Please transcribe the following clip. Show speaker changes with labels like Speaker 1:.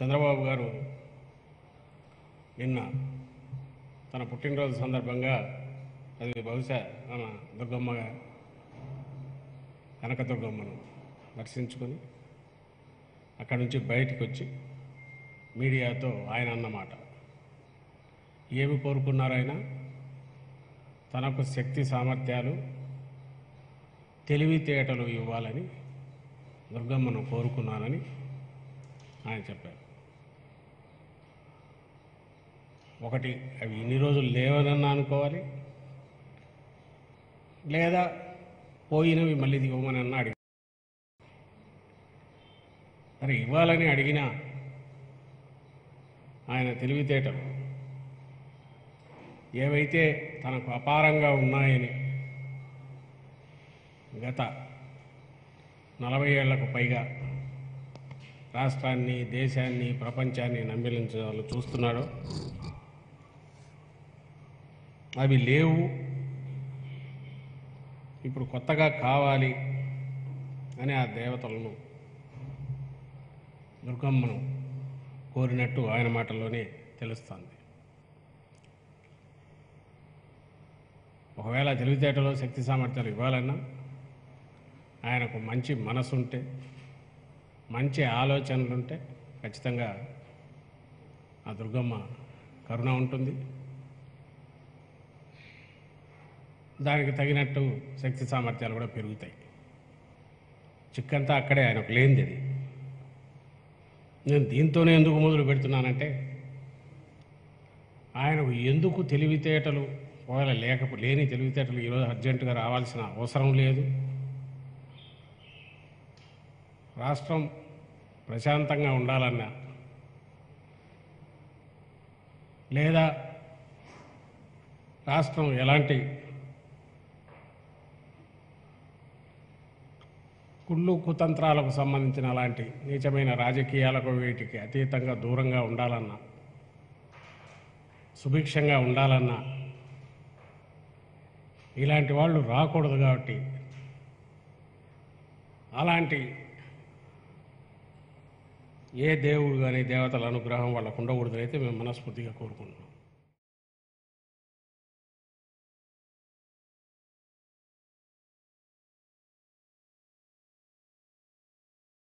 Speaker 1: చంద్రబాబు గారు నిన్న తన పుట్టినరోజు సందర్భంగా అది బహుశా మన దుర్గమ్మ కనకదుర్గమ్మను దర్శించుకొని అక్కడి నుంచి బయటికి వచ్చి మీడియాతో ఆయన అన్నమాట ఏమి కోరుకున్నారు ఆయన తనకు శక్తి సామర్థ్యాలు తెలివితేటలు ఇవ్వాలని దుర్గమ్మను కోరుకున్నానని ఆయన చెప్పారు ఒకటి అవి ఇన్ని రోజులు లేవనన్నా అనుకోవాలి లేదా పోయినవి మళ్ళీ ఇవ్వమని అన్నా అడిగి మరి ఇవ్వాలని అడిగినా ఆయన తెలివితేటలు ఏవైతే తనకు అపారంగా ఉన్నాయని గత నలభై ఏళ్లకు పైగా రాష్ట్రాన్ని దేశాన్ని ప్రపంచాన్ని నమ్మిలించాలని చూస్తున్నాడో అవి లేవు ఇప్పుడు కొత్తగా కావాలి అని ఆ దేవతలను దుర్గమ్మను కోరినట్టు ఆయన మాటల్లోనే తెలుస్తుంది ఒకవేళ తెలివితేటలో శక్తి సామర్థ్యాలు ఇవ్వాలన్నా ఆయనకు మంచి మనసు ఉంటే మంచి ఆలోచనలు ఉంటే ఖచ్చితంగా ఆ దుర్గమ్మ కరుణ ఉంటుంది దానికి తగినట్టు శక్తి సామర్థ్యాలు కూడా పెరుగుతాయి చిక్కంతా అక్కడే ఆయనకు లేనిది అది నేను దీంతోనే ఎందుకు మొదలు పెడుతున్నానంటే ఆయనకు ఎందుకు తెలివితేటలు ఒకవేళ లేకపో లేని తెలివితేటలు ఈరోజు అర్జెంటుగా రావాల్సిన అవసరం లేదు రాష్ట్రం ప్రశాంతంగా ఉండాలన్నా లేదా రాష్ట్రం ఎలాంటి కుళ్ళు కుతంత్రాలకు సంబంధించిన అలాంటి నీచమైన రాజకీయాలకు వీటికి అతీతంగా దూరంగా ఉండాలన్నా సుభిక్షంగా ఉండాలన్నా ఇలాంటి వాళ్ళు రాకూడదు కాబట్టి అలాంటి ఏ దేవుడు కానీ దేవతల అనుగ్రహం వాళ్ళకు ఉండకూడదని అయితే మేము మనస్ఫూర్తిగా కోరుకుంటున్నాం